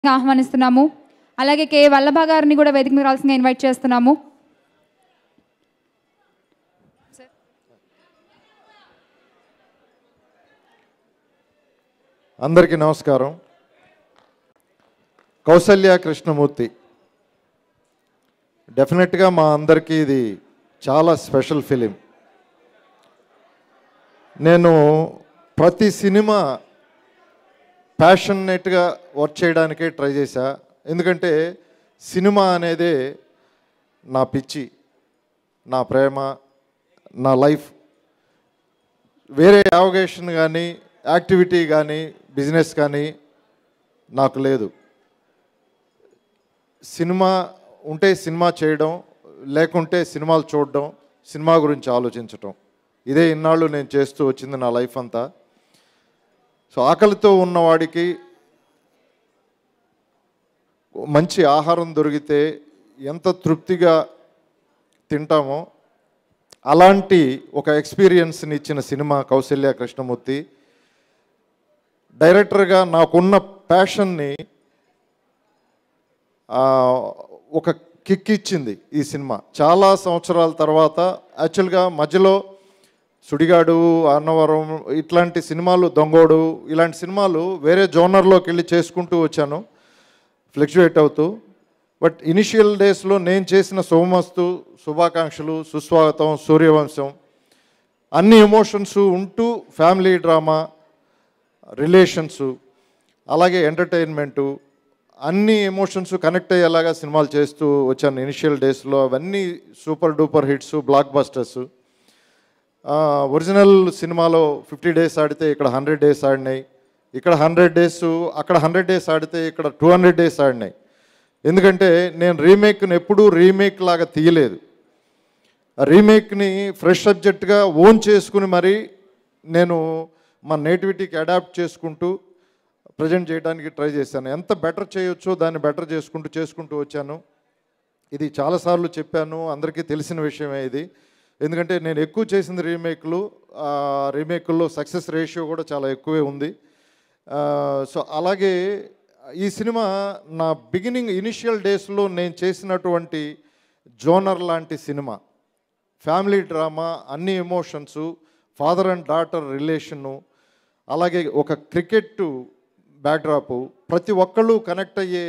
ఆహ్వానిస్తున్నాము అలాగే కే వల్లభ గారిని కూడా వేదిక మీద రావాల్సిందిగా ఇన్వైట్ చేస్తున్నాము అందరికీ నమస్కారం కౌసల్య కృష్ణమూర్తి డెఫినెట్గా మా అందరికీ ఇది చాలా స్పెషల్ ఫిలిం నేను ప్రతి సినిమా ప్యాషనేట్గా వర్క్ చేయడానికే ట్రై చేశా ఎందుకంటే సినిమా అనేదే నా పిచ్చి నా ప్రేమ నా లైఫ్ వేరే యావగేషన్ కానీ యాక్టివిటీ కానీ బిజినెస్ కానీ నాకు లేదు సినిమా ఉంటే సినిమా చేయడం లేకుంటే సినిమాలు చూడడం సినిమా గురించి ఆలోచించటం ఇదే ఇన్నాళ్ళు నేను చేస్తూ వచ్చింది నా లైఫ్ అంతా సో ఆకలితో ఉన్నవాడికి మంచి ఆహారం దొరికితే ఎంత తృప్తిగా తింటామో అలాంటి ఒక ఎక్స్పీరియన్స్ని ఇచ్చిన సినిమా కౌశల్య కృష్ణమూర్తి డైరెక్టర్గా నాకున్న ప్యాషన్ని ఆ, ఒక కిక్ ఇచ్చింది ఈ సినిమా చాలా సంవత్సరాల తర్వాత యాక్చువల్గా మధ్యలో సుడిగాడు అన్నవరం ఇట్లాంటి సినిమాలు దొంగోడు ఇలాంటి సినిమాలు వేరే జోనర్లోకి వెళ్ళి చేసుకుంటూ వచ్చాను ఫ్లక్చువేట్ అవుతూ బట్ ఇనిషియల్ డేస్లో నేను చేసిన సోమస్తు శుభాకాంక్షలు సుస్వాగతం సూర్యవంశం అన్ని ఎమోషన్స్ ఉంటూ ఫ్యామిలీ డ్రామా రిలేషన్స్ అలాగే ఎంటర్టైన్మెంటు అన్ని ఎమోషన్స్ కనెక్ట్ అయ్యేలాగా సినిమాలు చేస్తూ వచ్చాను ఇనిషియల్ డేస్లో అవన్నీ super duper hits blockbusters original సినిమాలో ఫిఫ్టీ డేస్ ఆడితే ఇక్కడ హండ్రెడ్ డేస్ ఆడినాయి ఇక్కడ హండ్రెడ్ డేస్ అక్కడ హండ్రెడ్ డేస్ ఆడితే ఇక్కడ టూ హండ్రెడ్ డేస్ ఆడినాయి ఎందుకంటే నేను రీమేక్ని ఎప్పుడూ రీమేక్ లాగా తీయలేదు ఆ రీమేక్ని ఫ్రెష్ సబ్జెక్ట్గా ఓన్ చేసుకుని మరి నేను మా నేటివిటీకి అడాప్ట్ చేసుకుంటూ ప్రజెంట్ చేయడానికి ట్రై చేశాను ఎంత బెటర్ చేయొచ్చో దాన్ని బెటర్ చేసుకుంటూ చేసుకుంటూ వచ్చాను ఇది చాలాసార్లు చెప్పాను అందరికీ తెలిసిన విషయమే ఇది ఎందుకంటే నేను ఎక్కువ చేసింది రీమేక్లు ఆ రీమేకుల్లో సక్సెస్ రేషియో కూడా చాలా ఎక్కువే ఉంది ఆ, సో అలాగే ఈ సినిమా నా బిగినింగ్ ఇనిషియల్ డేస్లో నేను చేసినటువంటి జోనర్ లాంటి సినిమా ఫ్యామిలీ డ్రామా అన్ని emotions father and daughter relation అలాగే ఒక క్రికెట్ బ్యాక్డ్రాపు ప్రతి ఒక్కళ్ళు కనెక్ట్ అయ్యే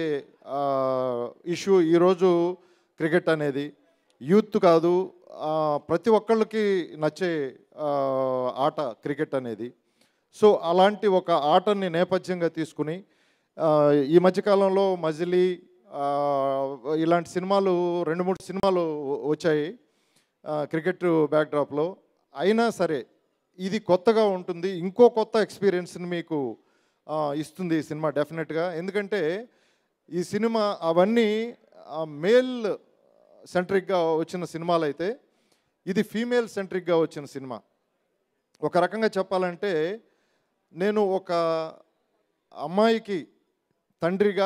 ఇష్యూ ఈరోజు క్రికెట్ అనేది యూత్ కాదు ఆ, ప్రతి ఒక్కళ్ళకి నచ్చే ఆ, ఆట క్రికెట్ అనేది సో అలాంటి ఒక ఆటని నేపథ్యంగా తీసుకుని ఆ, ఈ మధ్యకాలంలో మజిలీ ఆ, ఇలాంటి సినిమాలు రెండు మూడు సినిమాలు వచ్చాయి ఆ, క్రికెట్ బ్యాక్డ్రాప్లో అయినా సరే ఇది కొత్తగా ఉంటుంది ఇంకో కొత్త ఎక్స్పీరియన్స్ని మీకు ఆ, ఇస్తుంది ఈ సినిమా డెఫినెట్గా ఎందుకంటే ఈ సినిమా అవన్నీ మేల్ సెంట్రిక్గా వచ్చిన సినిమాలు అయితే ఇది ఫీమేల్ సెంట్రిక్గా వచ్చిన సినిమా ఒక రకంగా చెప్పాలంటే నేను ఒక అమ్మాయికి తండ్రిగా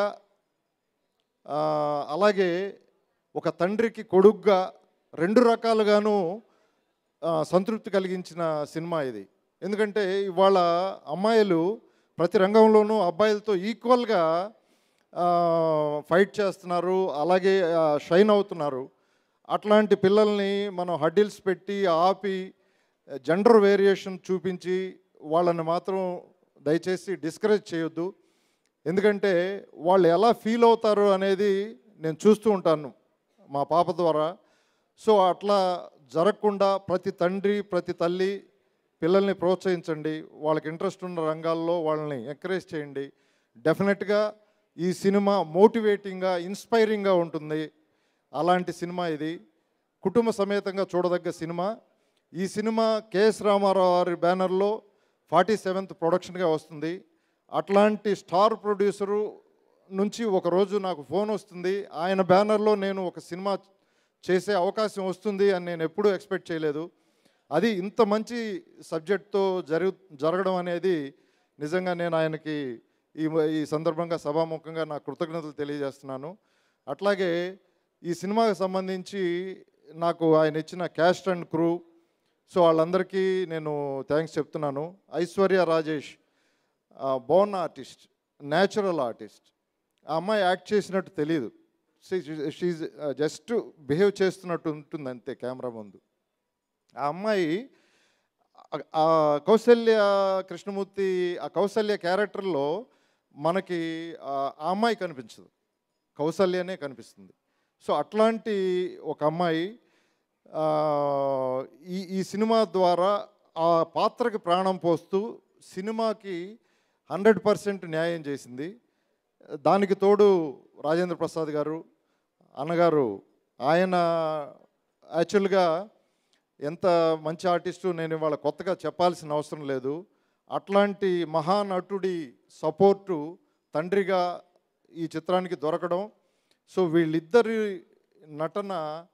ఆ, అలాగే ఒక తండ్రికి కొడుగ్గా రెండు రకాలుగాను ఆ, సంతృప్తి కలిగించిన సినిమా ఇది ఎందుకంటే ఇవాళ అమ్మాయిలు ప్రతి రంగంలోనూ అబ్బాయిలతో ఈక్వల్గా ఫైట్ చేస్తున్నారు అలాగే షైన్ అవుతున్నారు అట్లాంటి పిల్లల్ని మనం హడ్డిల్స్ పెట్టి ఆపి జెండర్ వేరియేషన్ చూపించి వాళ్ళని మాత్రం దయచేసి డిస్కరేజ్ చేయొద్దు ఎందుకంటే వాళ్ళు ఎలా ఫీల్ అవుతారు అనేది నేను చూస్తూ ఉంటాను మా పాప ద్వారా సో అట్లా జరగకుండా ప్రతి తండ్రి ప్రతి తల్లి పిల్లల్ని ప్రోత్సహించండి వాళ్ళకి ఇంట్రెస్ట్ ఉన్న రంగాల్లో వాళ్ళని ఎంకరేజ్ చేయండి డెఫినెట్గా ఈ సినిమా మోటివేటింగ్గా ఇన్స్పైరింగ్గా ఉంటుంది అలాంటి సినిమా ఇది కుటుంబ సమేతంగా చూడదగ్గ సినిమా ఈ సినిమా కెఎస్ రామారావు గారి బ్యానర్లో ఫార్టీ సెవెంత్ ప్రొడక్షన్గా వస్తుంది అట్లాంటి స్టార్ ప్రొడ్యూసరు నుంచి ఒక రోజు నాకు ఫోన్ వస్తుంది ఆయన బ్యానర్లో నేను ఒక సినిమా చేసే అవకాశం వస్తుంది అని నేను ఎప్పుడూ ఎక్స్పెక్ట్ చేయలేదు అది ఇంత మంచి సబ్జెక్ట్తో జరుగు జరగడం అనేది నిజంగా నేను ఆయనకి ఈ ఈ సందర్భంగా సభాముఖంగా నా కృతజ్ఞతలు తెలియజేస్తున్నాను అట్లాగే ఈ సినిమాకి సంబంధించి నాకు ఆయన ఇచ్చిన క్యాస్ట్ అండ్ క్రూ సో వాళ్ళందరికీ నేను థ్యాంక్స్ చెప్తున్నాను Aishwarya Rajesh born artist natural artist ఆ అమ్మాయి యాక్ట్ చేసినట్టు తెలియదు షీజ్ జస్ట్ బిహేవ్ చేస్తున్నట్టు ఉంటుంది అంతే కెమెరా ముందు ఆ అమ్మాయి ఆ- ఆ కౌశల్య కృష్ణమూర్తి ఆ కౌశల్య క్యారెక్టర్లో మనకి ఆ ఆ అమ్మాయి కనిపించదు కౌశల్యనే కనిపిస్తుంది సో అట్లాంటి ఒక అమ్మాయి ఆ, ఈ ఈ సినిమా ద్వారా ఆ పాత్రకి ప్రాణం పోస్తూ సినిమాకి హండ్రెడ్ పర్సెంట్ న్యాయం చేసింది దానికి తోడు రాజేంద్ర ప్రసాద్ గారు అన్నగారు ఆయన యాక్చువల్గా ఎంత మంచి ఆర్టిస్టు నేను ఇవాళ కొత్తగా చెప్పాల్సిన అవసరం లేదు అట్లాంటి మహానటుడి సపోర్టు తండ్రిగా ఈ చిత్రానికి దొరకడం సో వీళ్ళిద్దరి నటన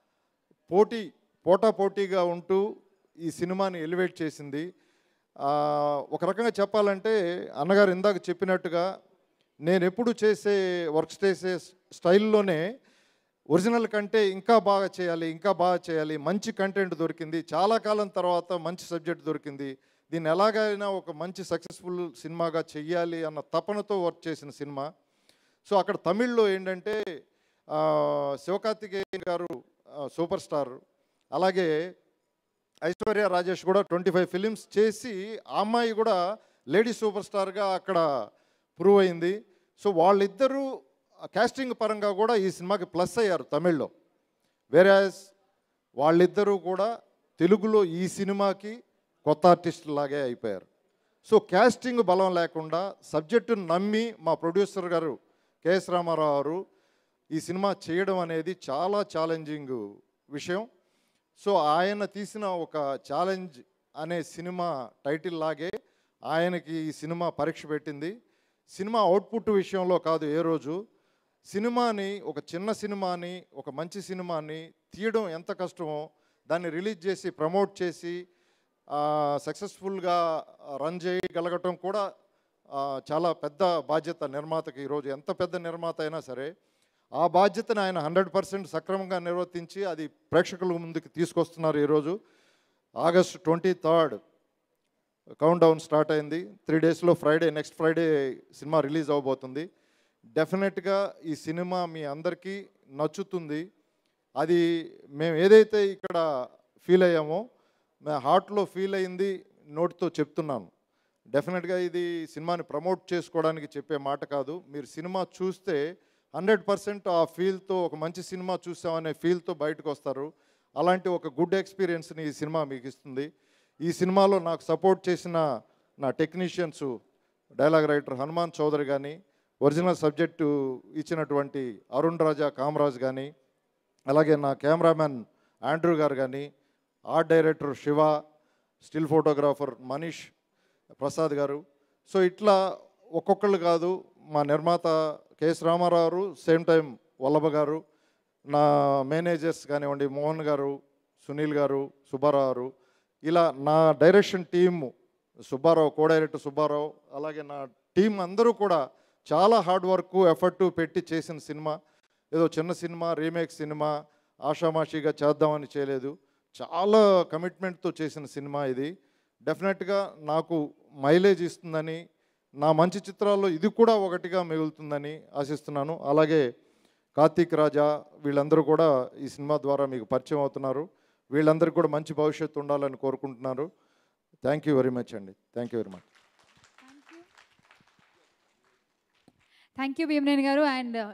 పోటీ పోటా పోటీగా ఉంటూ ఈ సినిమాని ఎలివేట్ చేసింది ఆ, ఒక రకంగా చెప్పాలంటే అన్నగారు ఇందాక చెప్పినట్టుగా నేను ఎప్పుడు చేసే వర్క్ చేసే స్టైల్లోనే ఒరిజినల్ కంటే ఇంకా బాగా చేయాలి ఇంకా బాగా చేయాలి మంచి కంటెంట్ దొరికింది చాలా కాలం తర్వాత మంచి సబ్జెక్ట్ దొరికింది దీన్ని ఎలాగైనా ఒక మంచి సక్సెస్ఫుల్ సినిమాగా చెయ్యాలి అన్న తపనతో వర్క్ చేసిన సినిమా సో అక్కడ తమిళ్లో ఏంటంటే ఆ, శివకార్తికేయన్ గారు ఆ, సూపర్ స్టార్ అలాగే ఐశ్వర్య రాజేష్ కూడా ట్వంటీ ఫైవ్ ఫిలిమ్స్ చేసి ఆ అమ్మాయి కూడా లేడీ సూపర్ స్టార్గా అక్కడ ప్రూవ్ అయింది సో వాళ్ళిద్దరూ కాస్టింగ్ పరంగా కూడా ఈ సినిమాకి ప్లస్ అయ్యారు తమిళ్లో వేరాజ్ వాళ్ళిద్దరూ కూడా తెలుగులో ఈ సినిమాకి కొత్త ఆర్టిస్టులు లాగే అయిపోయారు సో కాస్టింగ్ బలం లేకుండా సబ్జెక్టును నమ్మి మా ప్రొడ్యూసర్ గారు కెఎస్ రామారావు గారు ఈ సినిమా చేయడం అనేది చాలా ఛాలెంజింగ్ విషయం సో ఆయన తీసిన ఒక ఛాలెంజ్ అనే సినిమా టైటిల్ లాగే ఆయనకి ఈ సినిమా పరీక్ష పెట్టింది సినిమా అవుట్పుట్ విషయంలో కాదు ఏ రోజు సినిమాని ఒక చిన్న సినిమాని ఒక మంచి సినిమాని తీయడం ఎంత కష్టమో దాన్ని రిలీజ్ చేసి ప్రమోట్ చేసి సక్సెస్ఫుల్గా రన్ చేయగలగటం కూడా ఆ, చాలా పెద్ద బాధ్యత నిర్మాతకి ఈరోజు ఎంత పెద్ద నిర్మాత అయినా సరే ఆ బాధ్యతను ఆయన హండ్రెడ్ పర్సెంట్ సక్రమంగా నిర్వర్తించి అది ప్రేక్షకుల ముందుకు తీసుకొస్తున్నారు ఈరోజు August twenty third countdown start అయింది త్రీ డేస్లో Friday next Friday cinema release అవబోతుంది డెఫినెట్గా ఈ సినిమా మీ అందరికీ నచ్చుతుంది అది మేము ఏదైతే ఇక్కడ ఫీల్ అయ్యామో మేము హార్ట్లో ఫీల్ అయింది నోటితో చెప్తున్నాను డెఫినెట్గా ఇది సినిమాని ప్రమోట్ చేసుకోవడానికి చెప్పే మాట కాదు మీరు సినిమా చూస్తే హండ్రెడ్ పర్సెంట్ ఆ ఫీల్తో ఒక మంచి సినిమా చూసామనే ఫీల్తో బయటకు వస్తారు అలాంటి ఒక గుడ్ ఎక్స్పీరియన్స్ని ఈ సినిమా మీకు ఇస్తుంది ఈ సినిమాలో నాకు సపోర్ట్ చేసిన నా technicians dialogue writer Hanuman Chowdary కానీ ఒరిజినల్ సబ్జెక్టు ఇచ్చినటువంటి అరుణ్ రాజా కామరాజ్ కానీ అలాగే నా కెమెరామెన్ ఆండ్రూ గారు కానీ art director Siva still photographer Manish Prasad గారు సో ఇట్లా ఒక్కొక్కళ్ళు కాదు మా నిర్మాత కెఎస్ రామారావు గారు సేమ్ టైం వల్లభ గారు నా మేనేజర్స్ కానివ్వండి మోహన్ గారు సునీల్ గారు సుబ్బారావు గారు ఇలా నా direction team Subbarao co director Subbarao అలాగే నా టీం అందరూ కూడా చాలా హార్డ్ వర్క్ ఎఫర్ట్ పెట్టి చేసిన సినిమా ఏదో చిన్న సినిమా రీమేక్ సినిమా ఆషామాషిగా చేద్దామని చేయలేదు చాలా కమిట్మెంట్తో చేసిన సినిమా ఇది డెఫినెట్గా నాకు మైలేజ్ ఇస్తుందని నా మంచి చిత్రాల్లో ఇది కూడా ఒకటిగా మిగులుతుందని ఆశిస్తున్నాను అలాగే కార్తీక్ రాజా వీళ్ళందరూ కూడా ఈ సినిమా ద్వారా మీకు పరిచయం అవుతున్నారు వీళ్ళందరికీ కూడా మంచి భవిష్యత్తు ఉండాలని కోరుకుంటున్నారు థ్యాంక్ యూ వెరీ మచ్ అండి thank you very much thank you Bhimaneni గారు అండ్